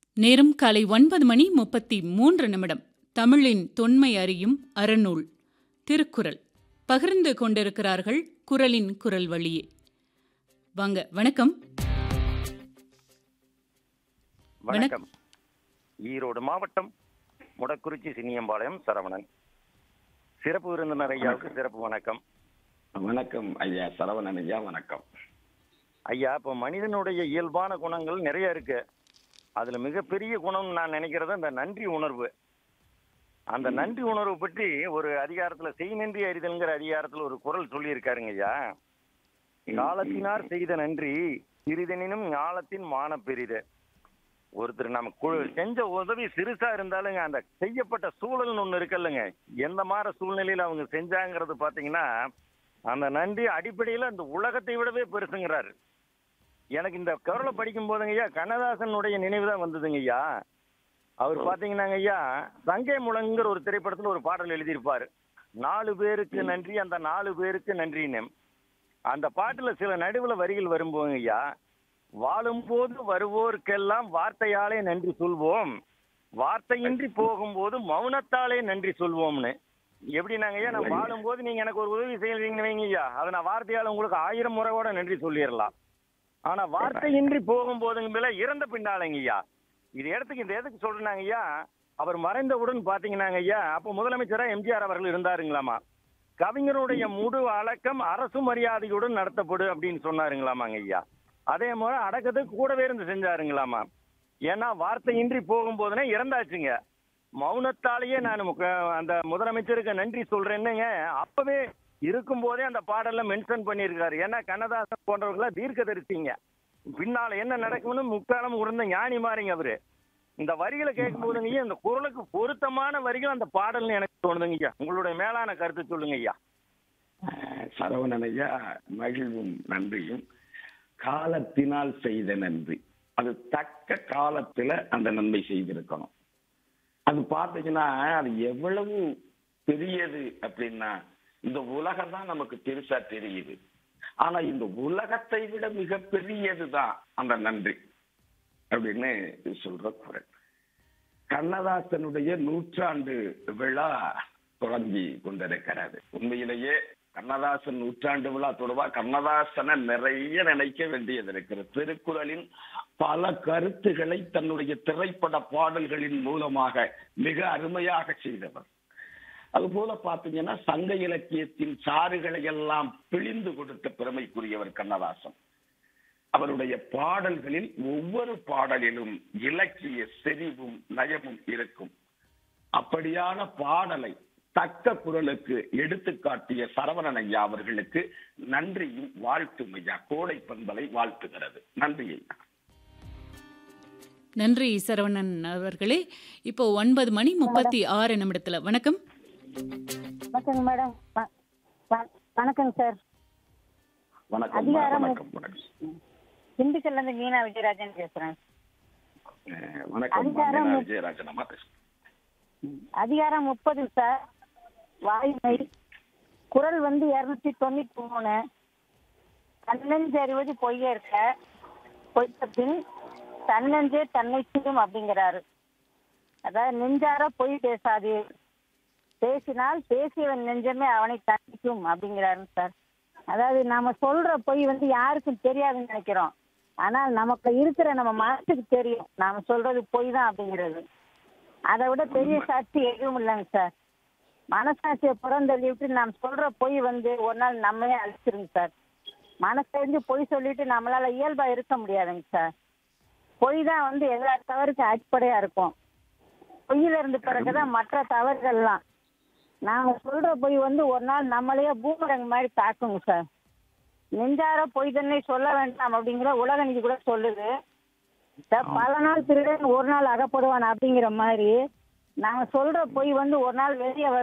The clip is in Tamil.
நேரம் காலை ஒன்பது மணி முப்பத்தி மூன்று நிமிடம் தமிழின் தொன்மை அறியும் அறநூல் திருக்குறள் பகிர்ந்து கொண்டிருக்கிறார்கள் குரலின் குரல் வழியே வாங்க வணக்கம் வணக்கம் ஈரோடு மாவட்டம் முடக்குறிச்சி சின்னியம்பாளையம் சரவணன் சிறப்பு விருந்தினர் ஐயாவுக்கு சிறப்பு வணக்கம் வணக்கம் ஐயா சரவணன் ஐயா வணக்கம் ஐயா இப்போ மனிதனுடைய இயல்பான குணங்கள் நிறைய இருக்கு அதுல மிகப்பெரிய குணம் நான் நினைக்கிறது அந்த நன்றி உணர்வு அந்த நன்றி உணர்வு பற்றி ஒரு அதிகாரத்துல செய் நன்றி அறிதல்ங்கிற அதிகாரத்துல ஒரு குரல் சொல்லியிருக்காருங்க ஐயா காலத்தினார் செய்த நன்றி சிறிதெனினும் ஞாலத்தின் மான பெரிது ஒருத்தர் நம்ம கு- செஞ்ச உதவி சிறுசா இருந்தாலுங்க அந்த செய்யப்பட்ட சூழல்னு ஒண்ணு இருக்குல்லங்க எந்த மாதிரி சூழ்நிலையில அவங்க செஞ்சாங்கிறது பாத்தீங்கன்னா அந்த நன்றி அடிப்படையில அந்த உலகத்தை விடவே பெருசுங்கிறாரு எனக்கு இந்த குரலை படிக்கும் போதுங்க ஐயா கண்ணதாசனுடைய நினைவு தான் வந்ததுங்க ஐயா அவர் பாத்தீங்கன்னாங்க ஐயா சங்கை முழங்குங்கிற ஒரு திரைப்படத்துல ஒரு பாடல் எழுதியிருப்பாரு நாலு பேருக்கு நன்றி அந்த நாலு பேருக்கு நன்றின்னு அந்த பாட்டுல சில நடுவுல வரிகள் வரும்போது ஐயா வாழும்போது வருவோருக்கெல்லாம் வார்த்தையாலே நன்றி சொல்வோம் வார்த்தையின்றி போகும்போது மௌனத்தாலே நன்றி சொல்வோம்னு எப்படின்னாங்க ஐயா நான் வாழும்போது நீங்க எனக்கு ஒரு உதவி செய்யறீங்கன்னு வைங்க ஐயா அதை நான் வார்த்தையால உங்களுக்கு ஆயிரம் முறை கூட நன்றி சொல்லிடலாம் ஆனா வார்த்தையின்றி போகும்போதுங்க மேல இறந்த பின்னாலைங்க ஐயா இது இடத்துக்கு இந்த எதுக்கு சொல்றாங்க ஐயா அவர் மறைந்தவுடன் பாத்தீங்கன்னாங்க ஐயா அப்ப முதலமைச்சரா எம்ஜிஆர் அவர்கள் இருந்தாருங்களாமா கவிஞருடைய முழு அடக்கம் அரசு மரியாதையுடன் நடத்தப்படு அப்படின்னு சொன்னாருங்களாமாங்க ஐயா அதே போல அடக்கத்துக்கு கூடவே இருந்து செஞ்சாருங்களாமா ஏன்னா வார்த்தையின்றி போகும்போதுனே இறந்தாச்சுங்க மௌனத்தாலேயே நான் முக்க- அந்த முதலமைச்சருக்கு நன்றி சொல்றேன்னுங்க அப்பவே இருக்கும்போதே அந்த பாடல்ல மென்ஷன் பண்ணியிருக்காரு ஏன்னா கண்ணதாசன் போன்றவர்களா தீர்க்கதரிசிங்க பின்னால என்ன நடக்கும்னு முக்காலம் உறந்த ஞானி மாறிங்க அவரு இந்த வரிகளை கேட்கும் போதுங்க ஐயா இந்த குரலுக்கு பொருத்தமான வரிகள் அந்த பாடல்னு எனக்கு தோணுதுங்க ஐயா உங்களுடைய மேலான கருத்து சொல்லுங்க ஐயா அஹ், சரவணன் ஐயா மகிழ்வும் நன்றியும் காலத்தினால் செய்த நன்றி அது தக்க காலத்துல அந்த நன்மை செய்திருக்கணும் அது பாத்தீங்கன்னா அது எவ்வளவு பெரியது அப்படின்னா இந்த உலகம் தான் நமக்கு பெருசா தெரியுது ஆனா இந்த உலகத்தை விட மிக பெரியதுதான் அந்த நன்றி அப்படின்னு சொல்ற குரல் கண்ணதாசனுடைய நூற்றாண்டு விழா தொடங்கி கொண்டிருக்கிறது உண்மையிலேயே கண்ணதாசன் நூற்றாண்டு விழா தொடர்பா கண்ணதாசனை நிறைய நினைக்க வேண்டியது இருக்கிறது திருக்குறளின் பல கருத்துக்களை தன்னுடைய திரைப்பட பாடல்களின் மூலமாக மிக அருமையாக செய்தவர் அதுபோல பாத்தீங்கன்னா சங்க இலக்கியத்தின் சாறுகளை எல்லாம் பிழிந்து கொடுத்த பெருமைக்குரியவர் கண்ணதாசன் அவருடைய பாடல்களில் ஒவ்வொரு பாடலிலும் இலக்கிய செறிவும் நயமும் இருக்கும் அப்படியான பாடலை தக்க குரலுக்கு எடுத்துக்காட்டிய சரவணன் ஐயா அவர்களுக்கு நன்றியும் வாழ்த்தும் ஐயா கோடை பண்பலை வாழ்த்துகிறது நன்றி ஐயா நன்றி சரவணன் அவர்களே இப்போ ஒன்பது மணி முப்பத்தி ஆறு நிமிடத்துல வணக்கம் வணக்கங்க மேடம் வ- வ- வணக்கங்க சார் வணக்கம் அதிகாரம் வணக்கம் வணக்கம் திண்டுக்கல்ல இருந்து மீனா விஜயராஜன் பேசுறேன் அஹ், வணக்கம் அதிகாரம் மீனா விஜயராஜன் அம்மா பேசுறேன். அதிகாரம் முப்பது சார் வாய்மை குரல் வந்து இருநூத்தி தொண்ணூத்தி மூணு தன்னஞ்சு அறிவது பொய்ய இருக்க பொய்த்த பின் தன்னஞ்சே தன்னை சுடும் அப்படிங்கிறாரு அதாவது நெஞ்சார பொய் பேசாதே பேசினால் பேசியவன் நெஞ்சமே அவனை தண்டிக்கும் அப்படிங்கிறாருங்க சார் அதாவது நாம சொல்ற பொய் வந்து யாருக்கும் தெரியாதுன்னு நினைக்கிறோம் ஆனால் நமக்கு இருக்கிற நம்ம மனசுக்கு தெரியும் நாம சொல்றது பொய் தான் அப்படிங்கிறது அதை விட பெரிய சாட்சி எதுவும் இல்லைங்க சார் மனசாட்சியை புறந்தள்ளி விட்டு நாம் சொல்ற பொய் வந்து ஒரு நாள் நம்மளே அழிச்சிருங்க சார் மனசறிஞ்சு பொய் சொல்லிட்டு நம்மளால இயல்பா இருக்க முடியாதுங்க சார் பொய் தான் வந்து எல்லா தவறுக்கு அடிப்படையா இருக்கும் பொய்யில இருந்து பிறகுதான் மற்ற தவறுகள்லாம் நாம சொல்ற பொய் வந்து ஒரு நாள் நம்மளையே பூமரங்க மாதிரி தாக்குங்க சார் நெஞ்சார பொய் தன்னை சொல்ல வேண்டாம் அப்படிங்கிற உலக நீதி கூட சொல்லுது சார், பல நாள் திருடன் ஒரு நாள் அகப்படுவான் அப்படிங்கிற மாதிரி நாங்க சொல்ற பொய் வந்து ஒரு நாள் வெளியே